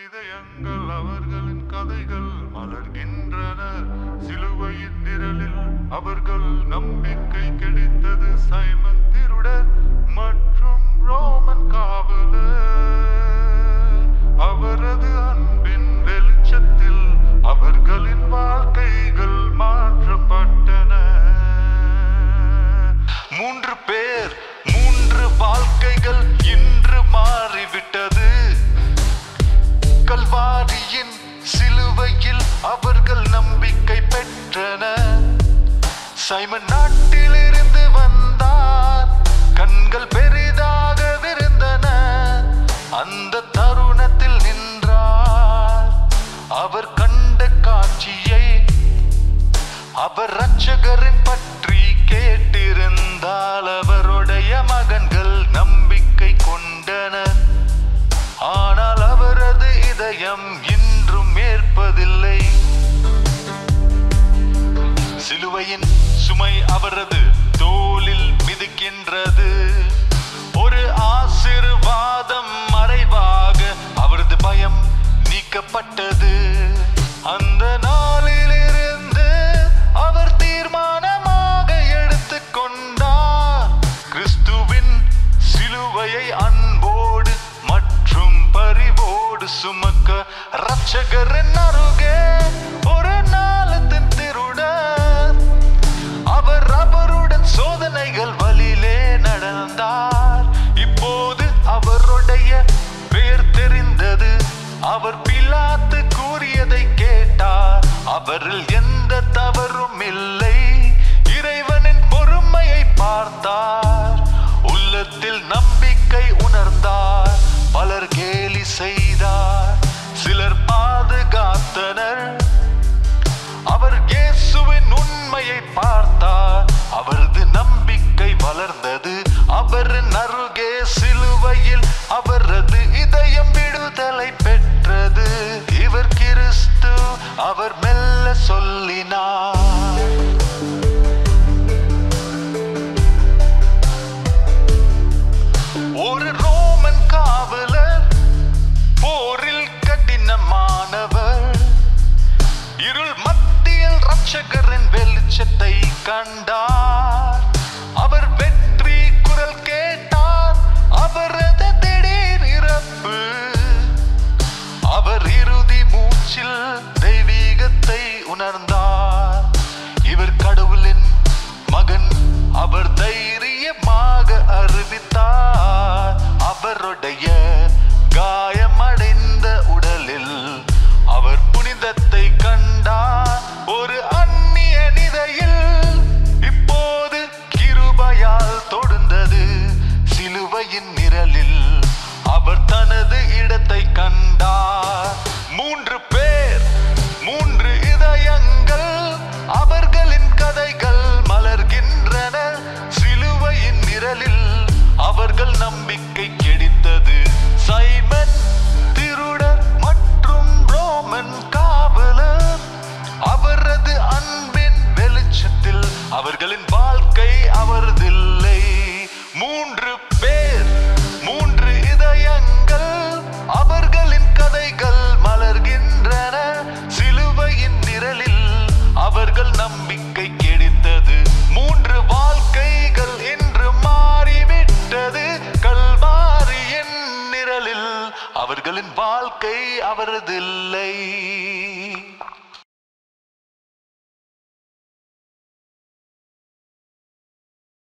இதயங்கள் அவர்களின் கதைகள் மலர்கின்றன சிலுவையின் நிழலில் அவர்கள் நம்பிக்கை கிடைத்தது சைமன் திருடர் மற்றும் ரோமன் காவலர் அவரது அன்பின் வெளிச்சத்தில் அவர்களின் வாழ்க்கைகள் மாற்றப்பட்டன மூன்று பேர் மூன்று வாழ்க்கைகள் இன்று மாறிவிட்டது கல்வாரியின் சிலுவையில் அவர்கள் நம்பிக்கை பெற்றனர் சைமன் நாட்டிலிருந்து வந்தார் கண்கள் பெரிதாக விருந்தன அந்த தருணத்தில் நின்றார் அவர் கண்ட காட்சியை அவர் ரட்சகரின் பற்றி கேட்டிருந்தால் அவருடைய மகன்கள் நம்பிக்கை கொண்டனர் ஆனால் அவரது இதயம் இன்றும் ஏற்பதில்லை சிலுவையின் சுமை அவரது தோளில் மிதிக்கின்றது ஒரு ஆசிர்வாதம் மறைவாக அவரது பயம் நீக்கப்பட்டது அந்த நாளிலிருந்து அவர் தீர்மானமாக எடுத்துக்கொண்டார் கிறிஸ்துவின் சிலுவையை அன்போடு மற்றும் பரிவோடு சுமக்க ரட்சகரின் அருகே ஒரு நாளத்தின் திருடர் அவர் அவருடன் சோதனைகள் வழியிலே நடந்தார் இப்போது அவருடைய பேர் தெரிந்தது அவர் பிலாத்து கூறியதை கேட்டார் அவரில் எந்த தவறும் இல்லை இறைவனின் பொறுமையை பார்த்தார் உள்ளத்தில் நம்பிக்கை உணர்ந்தார் பலர் கேலி செய்தார் சிலர் பாதுகாத்தனர் அவர் இயேசுவின் உண்மையை பார்த்தார் அவரது நம்பிக்கை வளர்ந்தது அவரின் அருகே சிலுவையில் அவரது இதயம் விடுதலை பெற்றது இவர் கிறிஸ்து அவர் மெல்ல சொல்லினார் ஒரு ரோமன் காவலர் போரில் கடினமானவர் இருள் மத்தியில் ரட்சகரின் வெளிச்சத்தை கண்டார் அவர் வெற்றி குரல் கேட்டார் அவரது திடீர் இறப்பு அவர் இறுதி மூச்சில் தெய்வீகத்தை உணர்ந்தார் இவர் கடவுளின் மகன் அவர் தைரியமாக அறிவித்தார் அவருடைய காயமடைந்த உடலில் அவர் புனிதத்தை கண்டார் ஒரு அந்நிய நிதையில் இப்போது கிருபையால் தொடுந்தது சிலுவையின் நிழலில் அவர் தனது இடத்தை கண்டார் மூன்று பேர் மூன்று இதயங்கள் அவர்களின் கதைகள் மலர்கின்றன சிலுவையின் நிழலில் அவர்கள் நம்பிக்கை கிடைத்தது சைமன் திருடர் மற்றும் ரோமன் காவலர் அவரது அன்பின் வெளிச்சத்தில் அவர்களின் வாழ்க்கை அவரதில்லை மூன்று பேர் மூன்று இதயங்கள் அவர்களின் கதைகள் மலர்கின்றன சிலுவையின் நிழலில் அவர்கள் நம்பிக்கை கிடைத்தது மூன்று வாழ்க்கைகள் இன்று மாறிவிட்டது கல்வாரியின் நிழலில் அவர்களின் வாழ்க்கை அவரதில்லை